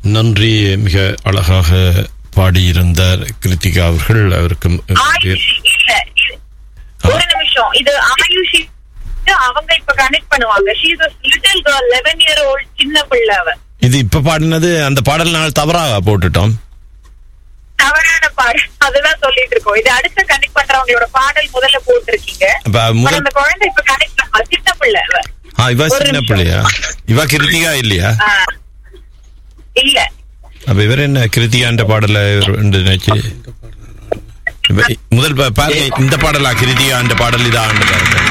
நன்றி மிக அழகாக பாடியிருந்தார் கிருத்திகா அவர்கள் அவருக்கு ஆயுஷ் இல்ல இது- ஒரு நிமிஷம் இது ஆயுஷ் இது அவங்க இப்ப கனெக்ட் பண்ணுவாங்க she is little girl eleven year old சின்ன பிள்ளை அவ இது இப்ப பாடினது அந்த பாடல் நாள் தவறாக போட்டுட்டோம் தவறான பாடல் அதுதான் சொல்லிட்டு இருக்கோம் இது அடுத்த கனெக்ட் பண்றவங்களோட பாடல் முதல்ல போட்டிருக்கீங்க அப்ப ஆனா முதல் அந்த குழந்தை இப்ப கனெக்ட் பண்ண சின்ன பிள்ளை அவ ஆ, இவ ஒரு சின்ன நிமிஷம். பிள்ளையா இவ கிருத்திகா இல்லையா ஆ. இல்ல அப்ப இவர் என்ன கிருத்திகான்ற பாடல இவர் ரெண்டு நினைச்சு இப்ப முதல் பா- பாருங்க இந்த பாடலா கிருத்திகான்ற பாடல் இதாண்டு பாருங்க